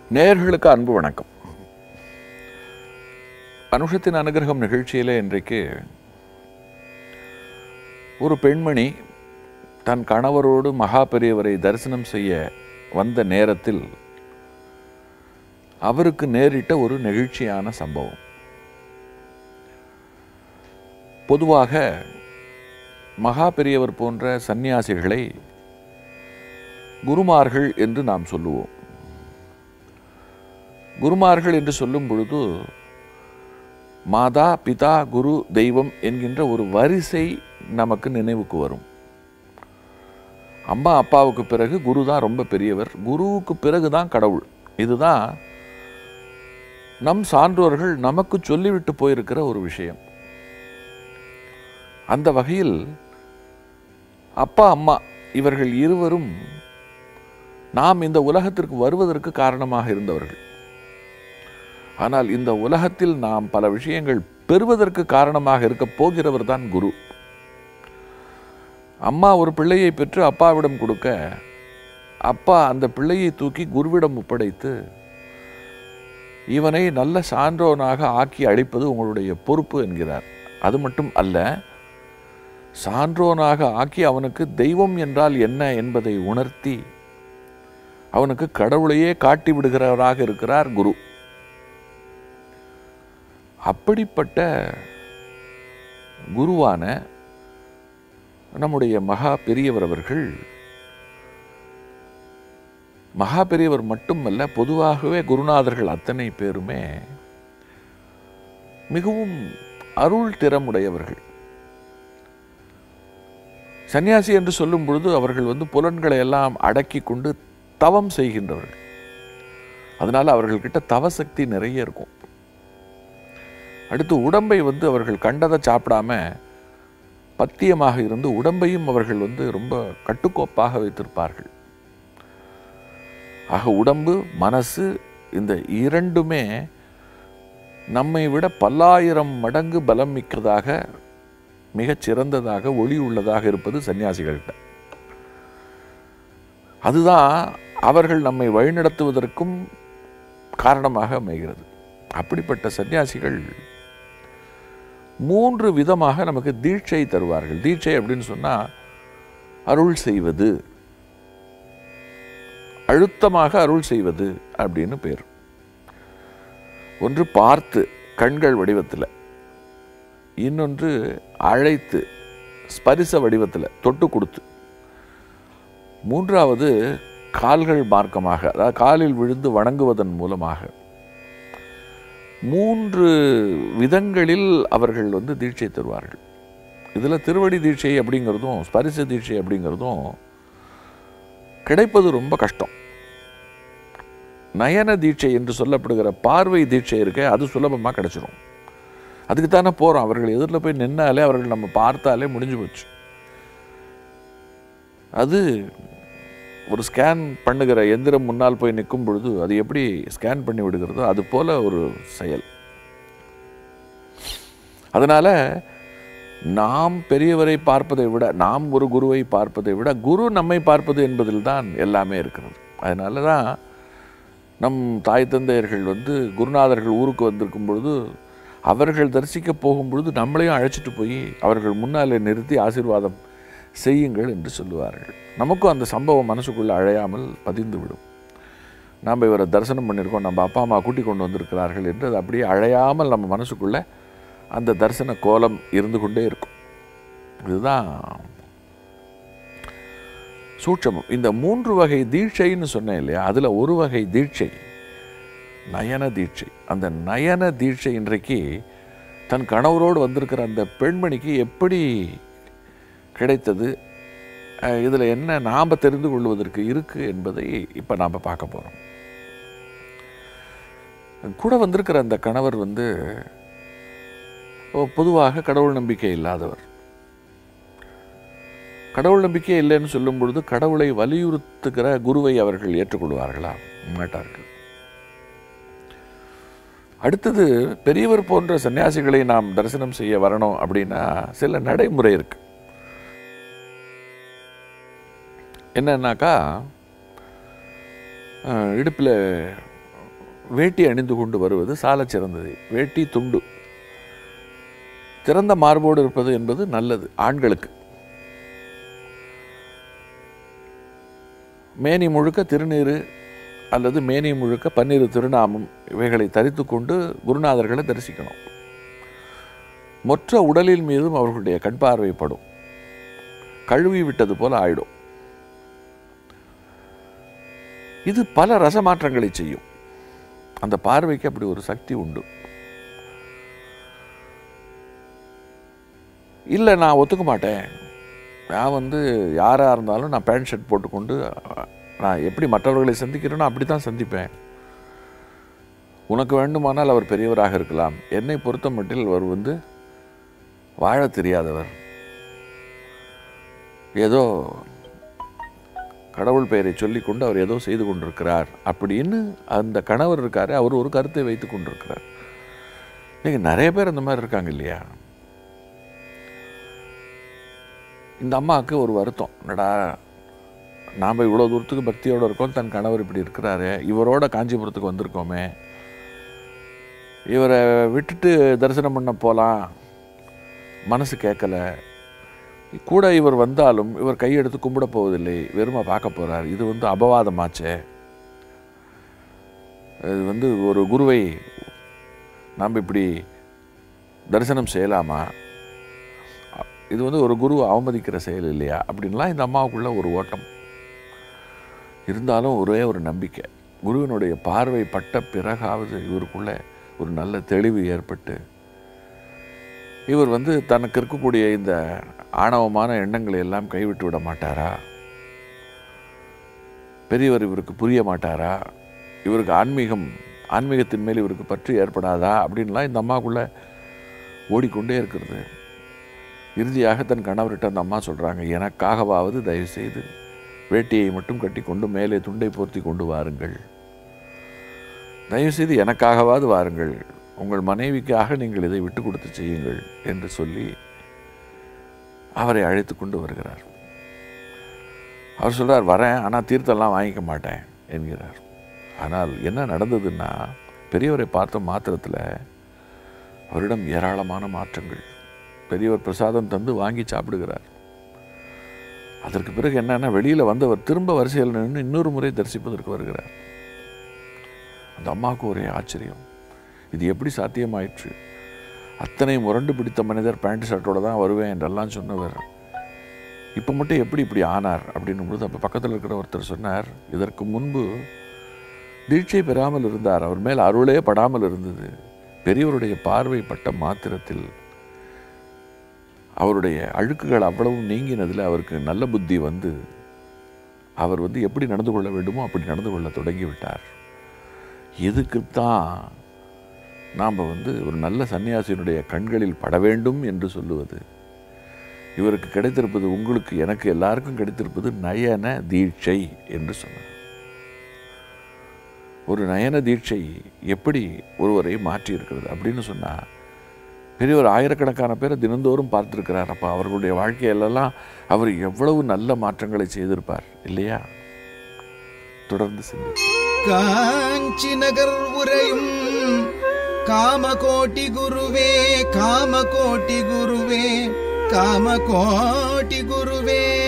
நேயர்களுக்கு அன்பு வணக்கம் அனுஷத்தின் அனுகிரகம் நிகழ்ச்சியிலே இன்றைக்கு ஒரு பெண்மணி தன் கணவரோடு மகா பெரியவரை தரிசனம் செய்ய வந்த நேரத்தில் அவருக்கு நேரிட்ட ஒரு நெகிழ்ச்சியான சம்பவம் பொதுவாக மகா பெரியவர் போன்ற சந்நியாசிகளை குருமார்கள் என்று நாம் சொல்லுவோம் குருமார்கள் என்று சொல்லும் பொழுது மாதா பிதா குரு தெய்வம் என்கின்ற ஒரு வரிசை நமக்கு நினைவுக்கு வரும் அம்மா அப்பாவுக்கு பிறகு குரு தான் ரொம்ப பெரியவர் குருவுக்கு பிறகு தான் கடவுள் இதுதான் நம் சான்றோர்கள் நமக்கு சொல்லிவிட்டு போயிருக்கிற ஒரு விஷயம் அந்த வகையில் அப்பா அம்மா இவர்கள் இருவரும் நாம் இந்த உலகத்திற்கு வருவதற்கு காரணமாக இருந்தவர்கள் ஆனால் இந்த உலகத்தில் நாம் பல விஷயங்கள் பெறுவதற்கு காரணமாக இருக்க போகிறவர் தான் குரு அம்மா ஒரு பிள்ளையை பெற்று அப்பாவிடம் கொடுக்க அப்பா அந்த பிள்ளையை தூக்கி குருவிடம் ஒப்படைத்து இவனை நல்ல சான்றோனாக ஆக்கி அளிப்பது உங்களுடைய பொறுப்பு என்கிறார் அது மட்டும் அல்ல சான்றோனாக ஆக்கி அவனுக்கு தெய்வம் என்றால் என்ன என்பதை உணர்த்தி அவனுக்கு கடவுளையே காட்டி விடுகிறவராக இருக்கிறார் குரு அப்படிப்பட்ட குருவான நம்முடைய மகா பெரியவர் அவர்கள் மகா பெரியவர் மட்டுமல்ல பொதுவாகவே குருநாதர்கள் அத்தனை பேருமே மிகவும் அருள் திறமுடையவர்கள் சன்னியாசி என்று சொல்லும் பொழுது அவர்கள் வந்து புலன்களை எல்லாம் அடக்கி கொண்டு தவம் செய்கின்றவர்கள் அதனால அவர்கள்கிட்ட தவசக்தி நிறைய இருக்கும் அடுத்து உடம்பை வந்து அவர்கள் கண்டதை சாப்பிடாம பத்தியமாக இருந்து உடம்பையும் அவர்கள் வந்து ரொம்ப கட்டுக்கோப்பாக வைத்திருப்பார்கள் ஆக உடம்பு மனசு இந்த இரண்டுமே நம்மை விட பல்லாயிரம் மடங்கு பலம் மிக்கதாக மிகச் சிறந்ததாக ஒளி உள்ளதாக இருப்பது சன்னியாசிகள்கிட்ட அதுதான் அவர்கள் நம்மை வழிநடத்துவதற்கும் காரணமாக அமைகிறது அப்படிப்பட்ட சன்னியாசிகள் மூன்று விதமாக நமக்கு தீட்சை தருவார்கள் தீட்சை அப்படின்னு சொன்னால் அருள் செய்வது அழுத்தமாக அருள் செய்வது அப்படின்னு பேர் ஒன்று பார்த்து கண்கள் வடிவத்தில் இன்னொன்று அழைத்து ஸ்பரிச வடிவத்தில் தொட்டு கொடுத்து மூன்றாவது கால்கள் மார்க்கமாக அதாவது காலில் விழுந்து வணங்குவதன் மூலமாக மூன்று விதங்களில் அவர்கள் வந்து தீட்சை தருவார்கள் இதில் திருவடி தீட்சை அப்படிங்கிறதும் ஸ்பரிச தீட்சை அப்படிங்கிறதும் கிடைப்பது ரொம்ப கஷ்டம் நயன தீட்சை என்று சொல்லப்படுகிற பார்வை தீட்சை இருக்க அது சுலபமாக கிடைச்சிரும் அதுக்கு தானே போகிறோம் அவர்கள் எதிரில் போய் நின்னாலே அவர்கள் நம்ம பார்த்தாலே முடிஞ்சு போச்சு அது ஒரு ஸ்கேன் பண்ணுகிற எந்திரம் முன்னால் போய் நிற்கும் பொழுது அது எப்படி ஸ்கேன் பண்ணி விடுகிறதோ அது போல ஒரு செயல் அதனால் நாம் பெரியவரை பார்ப்பதை விட நாம் ஒரு குருவை பார்ப்பதை விட குரு நம்மை பார்ப்பது என்பதில் தான் எல்லாமே இருக்கிறது அதனால தான் நம் தாய் தந்தையர்கள் வந்து குருநாதர்கள் ஊருக்கு வந்திருக்கும் பொழுது அவர்கள் தரிசிக்க போகும் பொழுது நம்மளையும் அழைச்சிட்டு போய் அவர்கள் முன்னாலே நிறுத்தி ஆசீர்வாதம் செய்யுங்கள் என்று சொல்லுவார்கள் நமக்கும் அந்த சம்பவம் மனசுக்குள்ளே அழையாமல் பதிந்து விடும் நாம் இவரை தரிசனம் பண்ணியிருக்கோம் நம்ம அப்பா அம்மா கூட்டி கொண்டு வந்திருக்கிறார்கள் என்று அது அப்படியே அழையாமல் நம்ம மனசுக்குள்ளே அந்த தரிசன கோலம் இருந்து கொண்டே இருக்கும் இதுதான் சூட்சமம் இந்த மூன்று வகை தீட்சைன்னு சொன்னேன் இல்லையா அதில் ஒரு வகை தீட்சை நயன தீட்சை அந்த நயன தீட்சை இன்றைக்கு தன் கணவரோடு வந்திருக்கிற அந்த பெண்மணிக்கு எப்படி கிடைத்தது இதில் என்ன நாம் தெரிந்து கொள்வதற்கு இருக்குது என்பதை இப்போ நாம் பார்க்க போகிறோம் கூட வந்திருக்கிற அந்த கணவர் வந்து பொதுவாக கடவுள் நம்பிக்கை இல்லாதவர் கடவுள் நம்பிக்கை இல்லைன்னு சொல்லும் பொழுது கடவுளை வலியுறுத்துகிற குருவை அவர்கள் ஏற்றுக்கொள்வார்களா மாட்டார்கள் அடுத்தது பெரியவர் போன்ற சன்னியாசிகளை நாம் தரிசனம் செய்ய வரணும் அப்படின்னா சில நடைமுறை இருக்கு என்னன்னாக்கா இடுப்பில் வேட்டி அணிந்து கொண்டு வருவது சாலச் சிறந்தது வேட்டி துண்டு திறந்த மார்போடு இருப்பது என்பது நல்லது ஆண்களுக்கு மேனி முழுக்க திருநீறு அல்லது மேனி முழுக்க பன்னீர் திருநாமம் இவைகளை தரித்து கொண்டு குருநாதர்களை தரிசிக்கணும் மொற்ற உடலில் மீதும் அவர்களுடைய கண் பார்வைப்படும் கழுவி விட்டது போல ஆயிடும் இது பல ரசமாற்றங்களை செய்யும் அந்த பார்வைக்கு அப்படி ஒரு சக்தி உண்டு இல்லை நான் ஒத்துக்க மாட்டேன் நான் வந்து யாராக இருந்தாலும் நான் பேண்ட் ஷர்ட் போட்டுக்கொண்டு நான் எப்படி மற்றவர்களை சந்திக்கிறேனோ அப்படி தான் சந்திப்பேன் உனக்கு வேண்டுமானால் அவர் பெரியவராக இருக்கலாம் என்னை பொறுத்த மட்டில் அவர் வந்து வாழ தெரியாதவர் ஏதோ கடவுள் பெயரை சொல்லிக்கொண்டு அவர் ஏதோ செய்து கொண்டிருக்கிறார் அப்படின்னு அந்த கணவர் இருக்காரு அவர் ஒரு கருத்தை வைத்து கொண்டிருக்கிறார் இன்னைக்கு நிறைய பேர் அந்த மாதிரி இருக்காங்க இல்லையா இந்த அம்மாவுக்கு ஒரு வருத்தம் என்னடா நாம் இவ்வளோ தூரத்துக்கு பக்தியோடு இருக்கோம் தன் கணவர் இப்படி இருக்கிறாரு இவரோட காஞ்சிபுரத்துக்கு வந்திருக்கோமே இவரை விட்டுட்டு தரிசனம் பண்ண போகலாம் மனசு கேட்கல கூட இவர் வந்தாலும் இவர் கையெடுத்து கும்பிட போவதில்லை வெறுமை பார்க்க போகிறார் இது வந்து அபவாதமாச்சே இது வந்து ஒரு குருவை நாம் இப்படி தரிசனம் செய்யலாமா இது வந்து ஒரு குரு அவமதிக்கிற செயல் இல்லையா அப்படின்லாம் இந்த அம்மாவுக்குள்ள ஒரு ஓட்டம் இருந்தாலும் ஒரே ஒரு நம்பிக்கை குருவினுடைய பார்வை பட்ட பிறகாவது இவருக்குள்ள ஒரு நல்ல தெளிவு ஏற்பட்டு இவர் வந்து தனக்கு இருக்கக்கூடிய இந்த ஆணவமான எண்ணங்களை எல்லாம் கைவிட்டு விட மாட்டாரா பெரியவர் இவருக்கு புரிய மாட்டாரா இவருக்கு ஆன்மீகம் ஆன்மீகத்தின் மேல் இவருக்கு பற்று ஏற்படாதா அப்படின்லாம் இந்த அம்மாக்குள்ள ஓடிக்கொண்டே இருக்கிறது இறுதியாக தன் கணவர்கிட்ட அந்த அம்மா சொல்கிறாங்க எனக்காகவாவது தயவு செய்து வேட்டியை மட்டும் கட்டி கொண்டு மேலே துண்டை போர்த்தி கொண்டு வாருங்கள் தயவுசெய்து எனக்காகவாது வாருங்கள் உங்கள் மனைவிக்காக நீங்கள் இதை விட்டு கொடுத்து செய்யுங்கள் என்று சொல்லி அவரை அழைத்து கொண்டு வருகிறார் அவர் சொல்றார் வரேன் ஆனால் தீர்த்தம்லாம் வாங்கிக்க மாட்டேன் என்கிறார் ஆனால் என்ன நடந்ததுன்னா பெரியவரை பார்த்த மாத்திரத்தில் அவரிடம் ஏராளமான மாற்றங்கள் பெரியவர் பிரசாதம் தந்து வாங்கி சாப்பிடுகிறார் அதற்கு பிறகு என்னன்னா வெளியில் வந்தவர் திரும்ப வரிசையில் நின்று இன்னொரு முறை தரிசிப்பதற்கு வருகிறார் அந்த அம்மாவுக்கு ஒரே ஆச்சரியம் இது எப்படி சாத்தியமாயிற்று அத்தனை முரண்டு பிடித்த மனிதர் பேண்ட் ஷர்ட்டோட தான் வருவேன் என்றெல்லாம் சொன்னவர் இப்போ மட்டும் எப்படி இப்படி ஆனார் அப்படின்னும் பொழுது அப்போ பக்கத்தில் இருக்கிற ஒருத்தர் சொன்னார் இதற்கு முன்பு தீட்சை பெறாமல் இருந்தார் அவர் மேல் அருளே படாமல் இருந்தது பெரியவருடைய பார்வை பட்ட மாத்திரத்தில் அவருடைய அழுக்குகள் அவ்வளவும் நீங்கினதில் அவருக்கு நல்ல புத்தி வந்து அவர் வந்து எப்படி நடந்து கொள்ள வேண்டுமோ அப்படி நடந்து கொள்ள தொடங்கிவிட்டார் இதுக்குத்தான் நாம் வந்து ஒரு நல்ல சன்னியாசியினுடைய கண்களில் பட வேண்டும் என்று சொல்லுவது இவருக்கு கிடைத்திருப்பது உங்களுக்கு எனக்கு எல்லாருக்கும் கிடைத்திருப்பது நயன தீட்சை என்று சொன்னார் ஒரு நயன தீட்சை எப்படி ஒருவரை மாற்றி இருக்கிறது அப்படின்னு சொன்னால் பெரியவர் ஆயிரக்கணக்கான பேரை தினந்தோறும் பார்த்துருக்கிறார் அப்போ அவர்களுடைய வாழ்க்கையிலெல்லாம் அவர் எவ்வளவு நல்ல மாற்றங்களை செய்திருப்பார் இல்லையா தொடர்ந்து சிந்தி காஞ்சி நகர் உரையும் காமகோட்டி குருவே காமகோட்டி குருவே காமகோட்டி குருவே